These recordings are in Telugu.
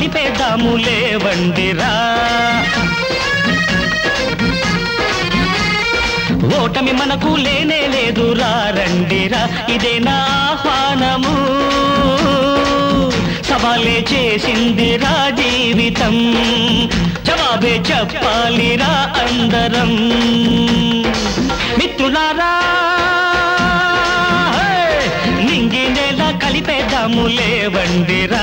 కలిపేద్దాము లేవండిరా ఓటమి మనకు లేనే లేదు రండిరా ఇదే నా ఆహ్వానము సవాలే చేసిందిరా జీవితం జవాబే చెప్పాలిరా అందరం మిత్రులారా హే! నింగి నేల కలిపేద్దాము లేవండిరా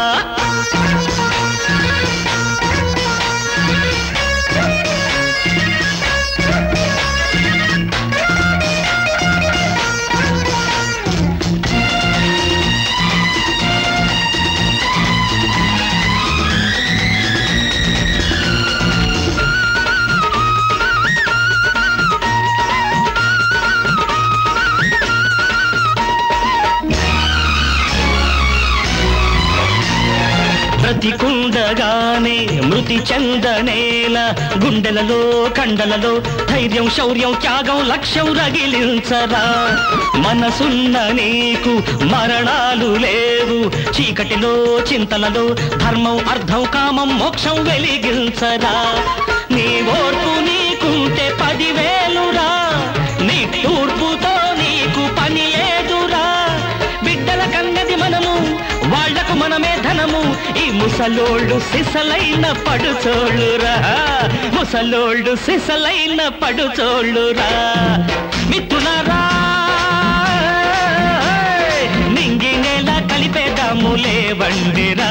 బ్రతికుండగానే మృతి చెందనేల గుండెలలో కండలలో ధైర్యం శౌర్యం త్యాగం లక్ష్యం రగిలించరా మనసున్న నీకు మరణాలు లేవు చీకటిలో చింతలలో ధర్మం అర్థం కామం మోక్షం వెలిగించరా నీ ఓర్పు నీకుంటే పదివేలురా నీ తూర్పుతో నీకు పని ఏదురా బిడ్డల కన్నది మనము వాళ్లకు మనమే ధనము ఈ ముసలోళ్ళు సిసలైన పడుచోళ్ళురా ముసలోళ్ళు సిసలైన పడుచోళ్ళురా మిత్రులారా నింగి నేల కలిపేదాము లేవండిరా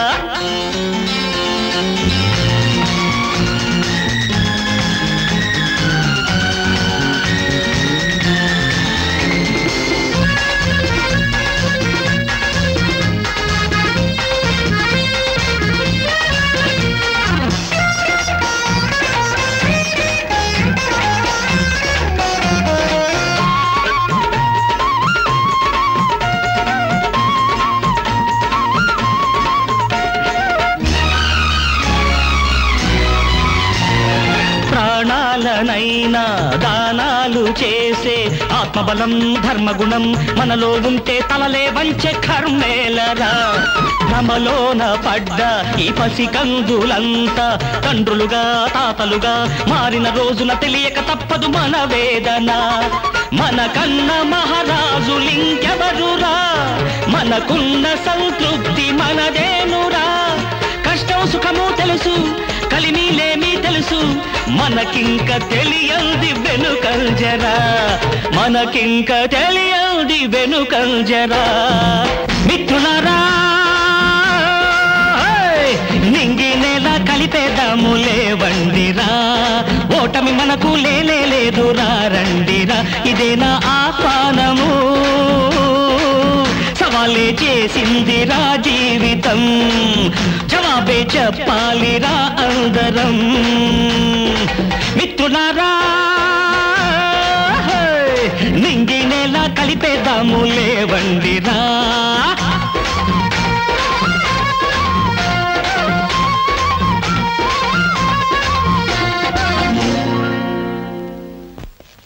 ప్రాణాలనైనా దానాలు చేసే ఆత్మబలం ధర్మగుణం మనలో ఉంటే తలలే వంచే కర్మేలరా భ్రమలోన పడ్డ ఈ పసికందులంతా తండ్రులుగా తాతలుగా మారిన రోజున తెలియక తప్పదు మన వేదన మన కన్న మహారాజులింకెవరురా మనకున్న సంతృప్తి మనదేనురా కష్టం సుఖము తెలుసు కలిమిలేమి తెలుసు మనకింక తెలియంది వెనుకంజరా మనకింక తెలియంది వెనుకంజరా మిత్రులారా హే! నింగి నేల కలిపేదాము లేవండిరా ఓటమి మనకు లేనే లేదు రండిరా ఇదే నా ఆహ్వానము సవాలే చేసిందిరా జీవితం జవాబే చెప్పాలిరా అందరం మిత్రులారా నింగి నేల కలిపేదాము లేవండిరా